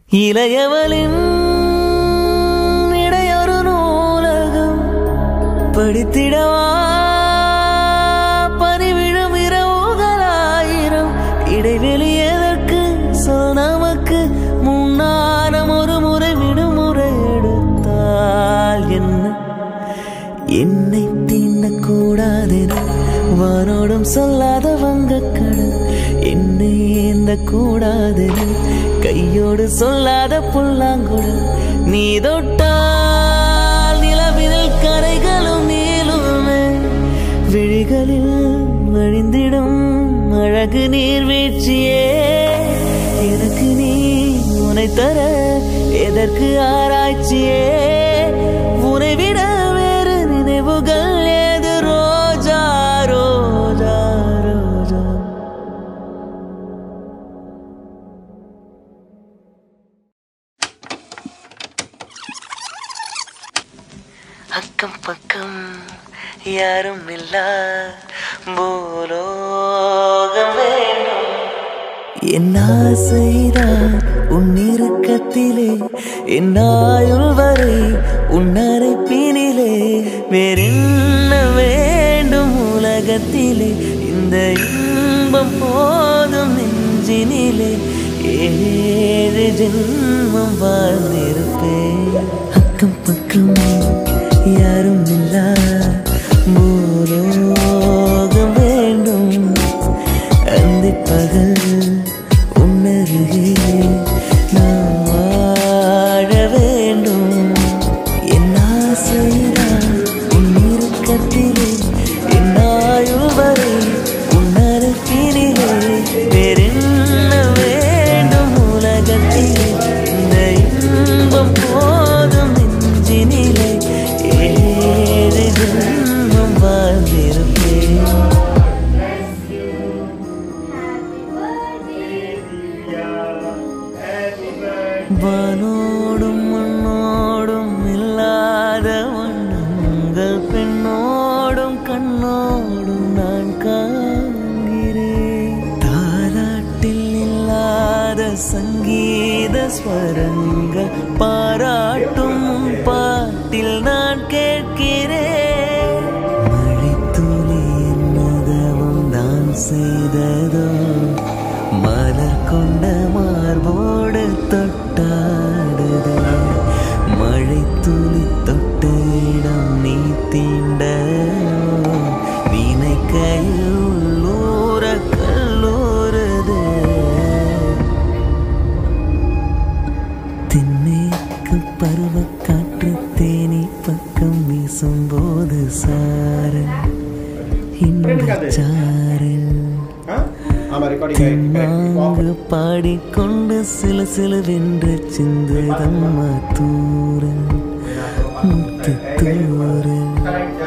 இளையவளின் இடையொரு நூலகம் படித்திடவா பறிவிழும் இரவுகளாயிரம் இடைவெளி எதற்கு சொல் நமக்கு முன்னாரம் ஒரு முறை விடுமுறை எடுத்தால் என்ன என்னை தீண்டக்கூடாதென வானோடும் சொல்லாத வங்கக்கடல் என்னை ஏந்த கூடாதென கையோடு சொல்லாத புல்லாங்குழல் நீ தொட்டால் நிலவினில் கரைகளும் நீளுமே விழிகளில் வழிந்திடும் அழகு நீர்வீழ்ச்சியே எனக்கு நீ உனை தர எதற்கு ஆராய்ச்சியே உனை விட வேறு நினைவுகள் ஏது ரோஜா ரோஜா ரோஜா அக்கம் பக்கம் யாரும் இல்லா பூலோகம் வேண்டும் என் ஆசைதான் உன் இறுக்கத்திலே என் ஆயுள் வரை உன் அரைப்பினிலே வேறென்ன வேண்டும் உலகத்திலே இந்த இன்பம் போதும் நெஞ்சினிலே ஏழு ஜென்மம் வாழ்ந்திருப்பேன் அக்கம் பக்கம் யாரும் இல்லா பூலோகம் வேண்டும் அந்தி பகல் உன்னருகே நான் வாழ வேண்டும் என் ஆசைதான் உன் இறுக்கத்திலே என் ஆயுள் வரை உன் அருகினிலே வேறென்ன வேண்டும் உலகத்திலே இந்த இன்பம் போதும் நெஞ்சினிலே ஏழு ஜென்மம் வாழ்ந்திருப்பேன் வானோடும் மண்ணோடும் இல்லாத வண்ணங்கள் பெண்ணோடும் கண்ணோடும் நான் காண்கிறேன் தாலாட்டில் இல்லாத சங்கீத ஸ்வரங்கள் பாராட்டும் உன் பாட்டில் நான் கேட்கிறேன் மழைத்துளி என்னதவும் தான் செய்ததோ மலர் கொண்ட மார்போடு தொட்டாடுது மழை துளி தொட்ட இடம் நீ தீண்ட வீணை கையில் உள்ளூர கல்லூருது தென்னேக்கு பருவக்காற்று தேனி பக்கம் வீசும்போது சாரல் இந்த சாரல் ஆமா ரெக்கார்டிங் நாங்கு பாடிக்கொண்டு சில சிலவென்று சிந்துதம்மா தூரல் முத்து தூரல்